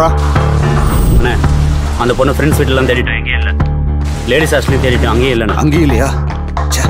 சொல்றா அண்ணே அந்த பொண்ணு ஃப்ரெண்ட்ஸ் வீட்டிலாம் தேடிட்டோம் எங்கேயும் இல்லை லேடிஸ் ஹாஸ்டலையும் தேடிட்டோம் அங்கேயும் இல்லைண்ணா அங்கேயும் இல்லையா ச்சே.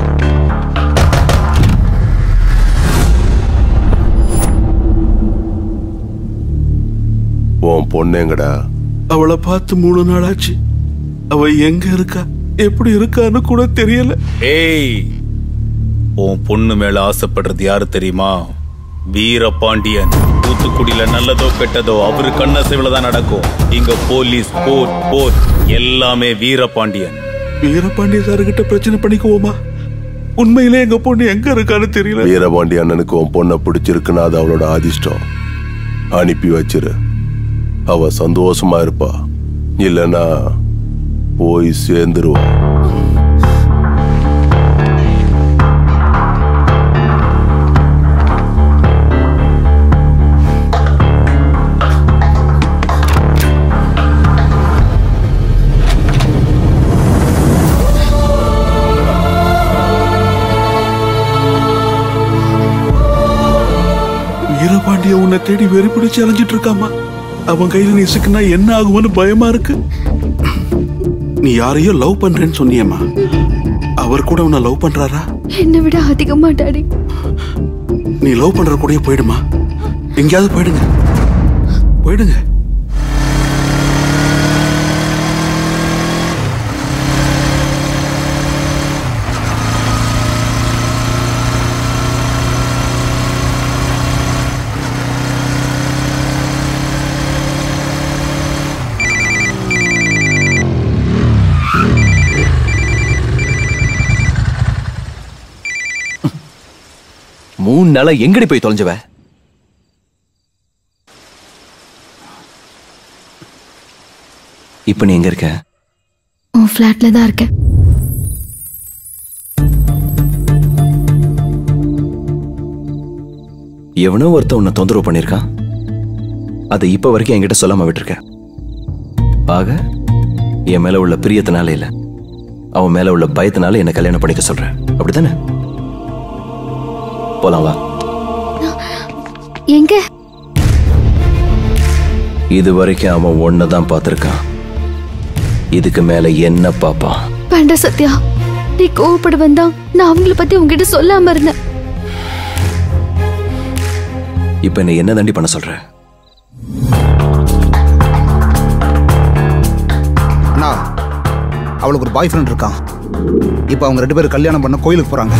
உன் பொண்ணு எங்கடா அவளை பார்த்து மூணு நாள் ஆச்சு அவ எங்க இருக்கா எப்படி இருக்கான்னு கூட தெரியல ஏய் உன் பொண்ணு மேல ஆசைப்படுறது யாரு தெரியுமா வீரபாண்டியன் தூத்துக்குடியில நல்லதோ கெட்டதோ அவரு கண்ணசைவுல தான் நடக்கும் இங்க போலீஸ் போர் போர் எல்லாமே வீரபாண்டியன் வீரபாண்டிய சாருகிட்ட பிரச்சனை பண்ணிக்குவோமா உண்மையிலே எங்க பொண்ணு எங்க இருக்கான்னு தெரியல வீரபாண்டி அண்ணனுக்கு உன் பொண்ணை பிடிச்சிருக்குன்னா அது அவளோட அதிர்ஷ்டம் அனுப்பி வச்சிரு அவ சந்தோஷமா இருப்பா இல்லைன்னா போய் சேர்ந்துருவா வீரபாண்டிய உன்னை தேடி வெறி பிடிச்சு அலைஞ்சிட்டு இருக்காமா அவன் கையில நீ சிக்கினா என்ன ஆகும்னு பயமா இருக்கு நீ யாரையோ லவ் பண்றேன்னு சொன்னியேம்மா அவர் கூட உன்னை லவ் பண்றாரா என்னை விட அதிகமா டாடி நீ லவ் பண்ற கூடயே போயிடுமா எங்கேயாவது போயிடுங்க போயிடுங்க மூணு நாளா எங்கடி போய் தொலைஞ்சவ இப்ப நீ எங்க இருக்க உன் ஃப்ளாட்ல தான் இருக்கேன் எவனோ ஒருத்தன் உன்னை தொந்தரவு பண்ணிருக்கான் அதை இப்ப வரைக்கும் என்கிட்ட சொல்லாம விட்டுருக்க ஆக என் மேல உள்ள பிரியத்தினால இல்ல அவன் மேல உள்ள பயத்தினால என்ன கல்யாணம் பண்ணிக்க சொல்ற அப்படித்தானே போலாம் வா எங்க இது வரைக்கும் அவன் ஒன்னதான் பார்த்திருக்கான் இதுக்கு மேல என்ன பாப்பான் வேண்டாம் சத்யா நீ கோவப்பட வந்தா நான் அவங்கள பத்தி உங்ககிட்ட சொல்லாம இருந்தேன் இப்ப என்ன என்ன தாண்டி பண்ண சொல்ற அண்ணா அவளுக்கு ஒரு பாய் ஃப்ரெண்ட் இருக்கான் இப்போ அவங்க ரெண்டு பேரும் கல்யாணம் பண்ண கோயிலுக்கு போறாங்க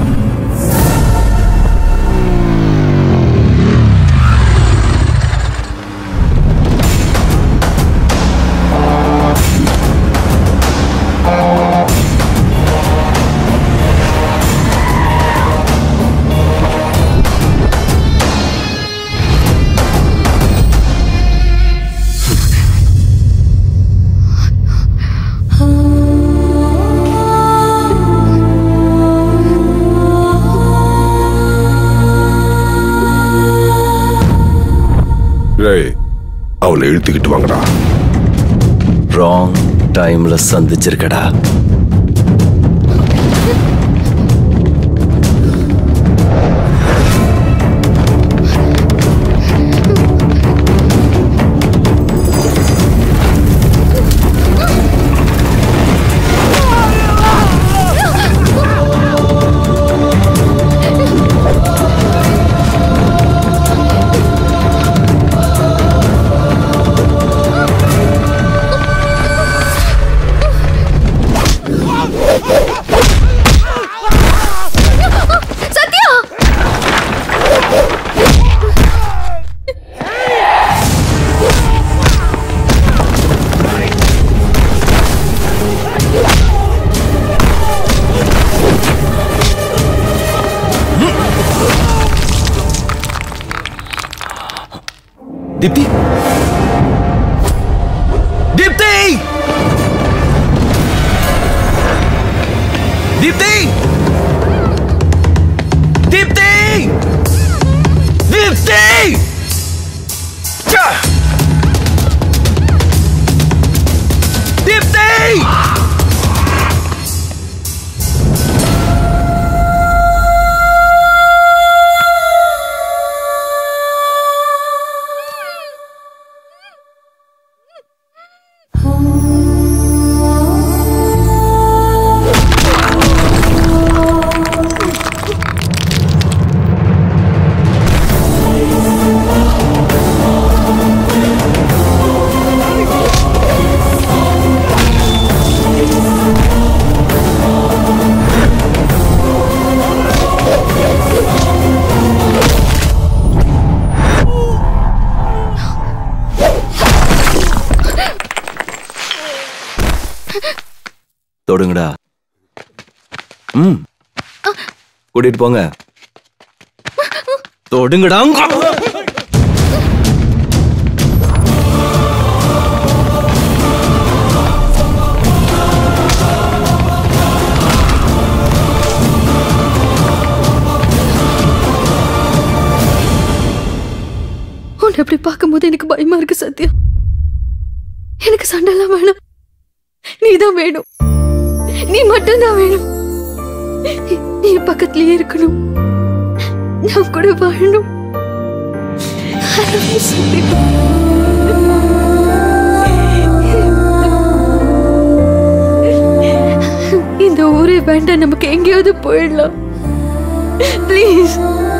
ஏய் அவளை இழுத்துக்கிட்டு வாங்கடா ராங் டைம்ல சந்திச்சிருக்கடா சத்யா தீப்தி தீப்தி தீப்தி தீப்தி தீப்தி ச்சே! தீப்தி தொடுங்கடா ம் கூட்டிட்டு போங்க தொடுங்கடா உன்னை அப்படி பார்க்கும்போது எனக்கு பயமா இருக்கு சத்யா எனக்கு சண்டைலாம் வேணும் நீதான் வேணும் நீ மட்டும்தான் வேணும் நீ என் பக்கத்துலயே இருக்கணும் நான் கூட வாழணும் I love you, சத்யா. இந்த ஊரே வேண்டாம் நமக்கு எங்கேயாவது போயிடலாம் ப்ளீஸ்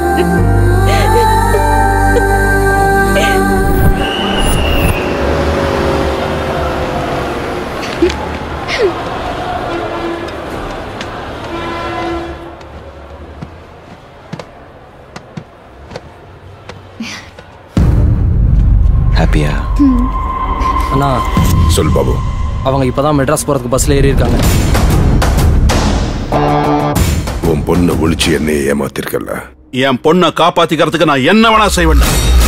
ஹாப்பியா அண்ணா சொல் பாபு அவங்க இப்பதான் மெட்ராஸ் போறதுக்கு பஸ்ல ஏறி இருக்காங்க உன் பொண்ணை ஒழிச்சு என்னைய ஏமாத்திருக்கல என் பொண்ணை காப்பாத்திக்கிறதுக்கு நான் என்ன வேணா செய்வேன்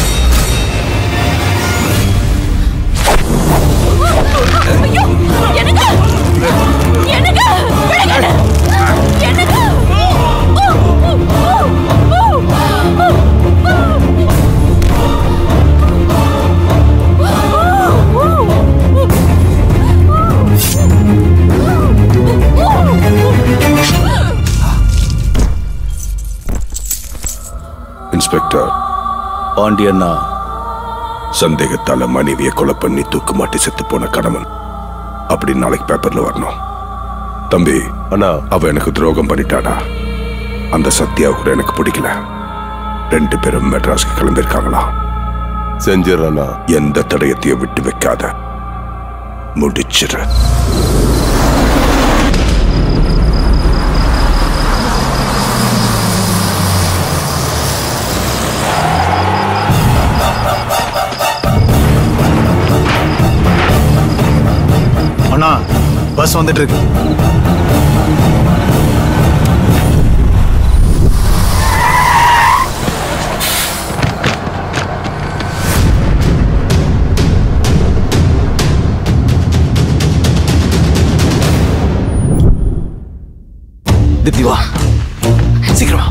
இன்ஸ்பெக்டர் பாண்டியண்ணா சந்தேகத்தால மனைவியை கொலை பண்ணி தூக்கு மாட்டி செத்து போன கணவன் அப்படி நாளைக்கு பேப்பர்ல வரணும் தம்பி அண்ணா அவ எனக்கு துரோகம் பண்ணிட்டாடா அந்த சத்யா கூட எனக்கு பிடிக்கல ரெண்டு பேரும் மெட்ராஸ்க்கு கிளம்பியிருக்காங்களா செஞ்சிடறா எந்த தடயத்தையும் விட்டு வைக்காத முடிச்சிட அண்ணா பஸ் வந்துட்டு இருக்கு திப்தி வா சீக்கிரமா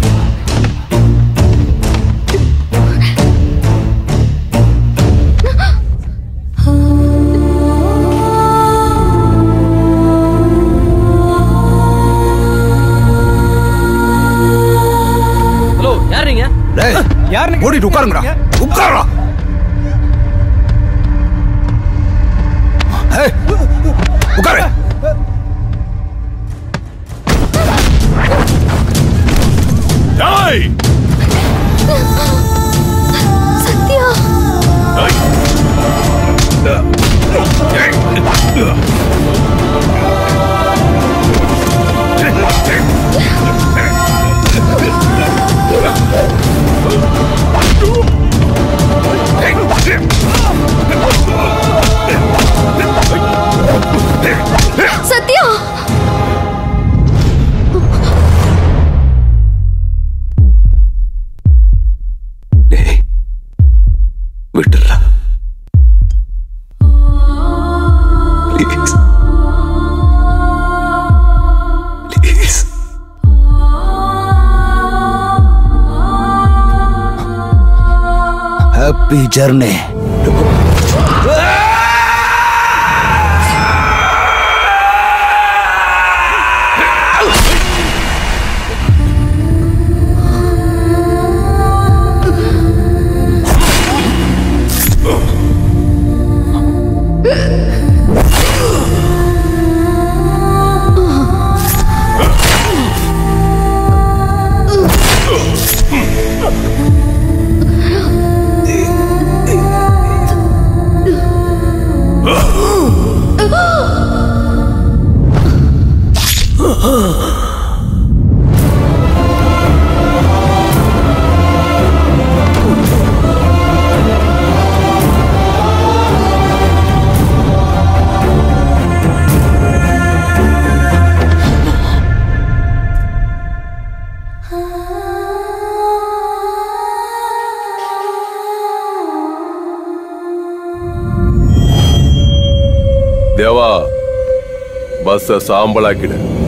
ஹலோ யார் நீங்க டேய் யாருன்னு ஓடிட்டு உட்காருங்கடா உட்காரா ஏய் உட்காரு சத்யா சத்யா டேய் விட்டுறா please please happy journey Deva பஸ்ஸ சாம்பலாக்கிடு